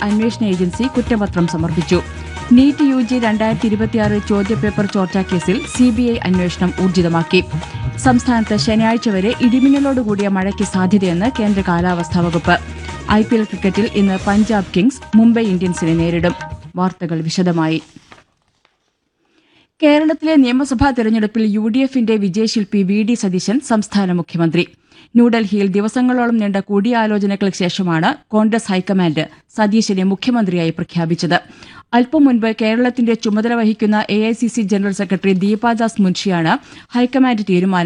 അന്വേഷണ ഏജൻസി കുറ്റപത്രം സമർപ്പിച്ചു നീറ്റ് യു ജി രണ്ടായിരത്തി ഇരുപത്തിയാറ് ചോദ്യപേപ്പർ ചോർച്ചാ കേസിൽ സിബിഐ അന്വേഷണം ഊർജിതമാക്കി സംസ്ഥാനത്ത് ശനിയാഴ്ച വരെ ഇടിമിന്നലോടുകൂടിയ മഴയ്ക്ക് സാധ്യതയെന്ന് കേന്ദ്ര കാലാവസ്ഥാ വകുപ്പ് ഐ പി എൽ ക്രിക്കറ്റിൽ ഇന്ന് പഞ്ചാബ് കിങ്സ് മുംബൈ ഇന്ത്യൻസിനെ നേരിടും വാർത്തകൾ വിശദമായി കേരളത്തിലെ നിയമസഭാ തെരഞ്ഞെടുപ്പിൽ യു ഡി എഫിന്റെ വിജയശില്പി വി ഡി സതീശൻ സംസ്ഥാന മുഖ്യമന്ത്രി ന്യൂഡൽഹിയിൽ ദിവസങ്ങളോളം നീണ്ട കൂടിയാലോചനകൾക്ക് ശേഷമാണ് കോൺഗ്രസ് ഹൈക്കമാൻഡ് സതീശനെ മുഖ്യമന്ത്രിയായി പ്രഖ്യാപിച്ചത് അല്പം മുൻപ് കേരളത്തിന്റെ ചുമതല വഹിക്കുന്ന A I C C general secretary Deepa Das മുൻഷിയാണ് ഹൈക്കമാൻഡ് തീരുമാനം